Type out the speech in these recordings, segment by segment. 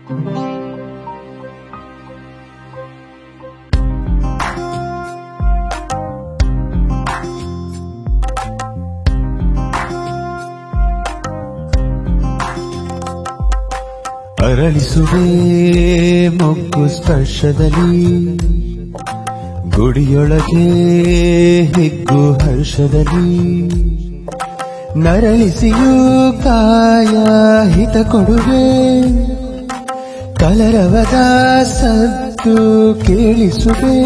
ಅರಳಿಸುವೆ ಮೊಗ್ಗು ಸ್ಪರ್ಶದಲ್ಲಿ ಗುಡಿಯೊಳಗೆ ಹಿಗ್ಗು ಹರ್ಷದಲ್ಲಿ ನರಳಿಸಿಯೂ ಕಾಯ ಹಿತ ಕೊಡುವೆ ಕಲರವದ ಸದ್ದು ಕೇಳಿಸುವೆ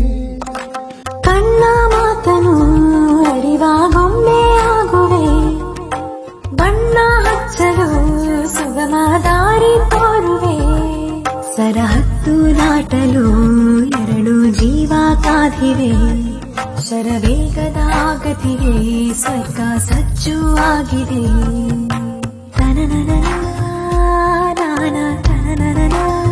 ಕಣ್ಣ ಮಾತನು ಅರಿವ ಗೊಂಬೆ ಆಗುವೆ ಬಣ್ಣ ಹಚ್ಚಲು ಸುಗಮ ದಾರಿ ತೋರುವೆ ಸರಹತ್ತು ದಾಟಲು ಎರಡು ಜೀವ ಕಾದಿವೆ ಶರವೇಗದ ಗತಿಗೆ ಸ್ವರ್ಗ ಸಜ್ಜು ಆಗಿದೆ ತನನನ ನಾನ ತನನನ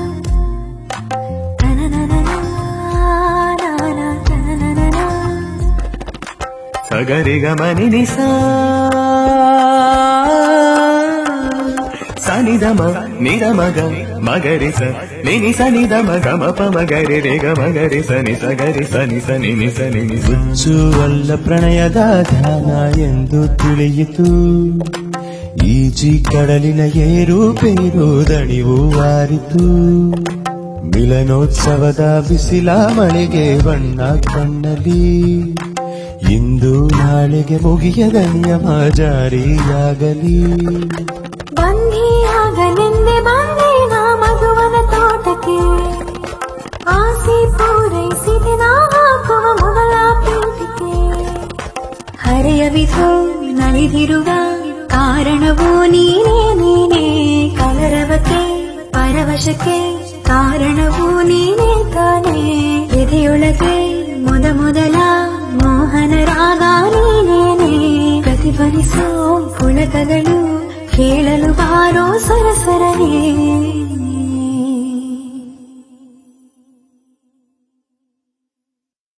ಸಗರಿಗ ಮನಿ ನಿಸ ಸನಿದಮ ನಿದಮಗ ಮಗರಿಸ ನಿನಿ ಸನಿದ ಮಗ ಮಪ ಮಗರಿ ರೇಗ ಮಗರಿ ಸನಿ ಸಗರಿ ಸನಿ ಸನಿ ನಿ ಸನಿ ನಿ ಹುಚ್ಚುವಲ್ಲ ಪ್ರಣಯದ ಧ್ಯಾನ ಎಂದು ತಿಳಿಯಿತು ಈಜಿ ಕಡಲಿನ ಏರು ಪೇರು ದಣಿವು ವಾರಿತು ಮಿಲನೋತ್ಸವದ ಬಿಸಿಲ ಮಳೆಗೆ ಬಣ್ಣ ಕಣ್ಣಲಿ ಇಂದು ನಾಳೆಗೆ ಮುಗಿಯದ ನಿಯಮ ಜಾರಿಯಾಗಲಿ ಬಂಧಿಯಾಗಲೆಂದೆ ಬಂದೆ ನಾ ಮಗುವನ ತೋಟಕ್ಕೆ ಆಸೆ ಪೂರೈಸಿದೆ ನಾ ಹಾಕುವ ಮೊದಲ ಪೀಠಕ್ಕೆ ಹರೆಯವಿಧೋ ನಲಿದಿರುವ ಕಾರಣವೂ ನೀನೇ ನೀನೇ ಕಲರವಕ್ಕೆ ಪರವಶಕ್ಕೆ ಕಾರಣವೂ ನೀನೇ ತಾನೇ ಎದೆಯೊಳಗೆ ಮೊದ ಮೊದಲ ಮೋಹನ ರಾಗ ನೀನೇನೆ ಪ್ರತಿಫಲಿಸೋ ಪುಳಕಗಳು ಕೇಳಲು ಬಾರೋ ಸರಸರನೆ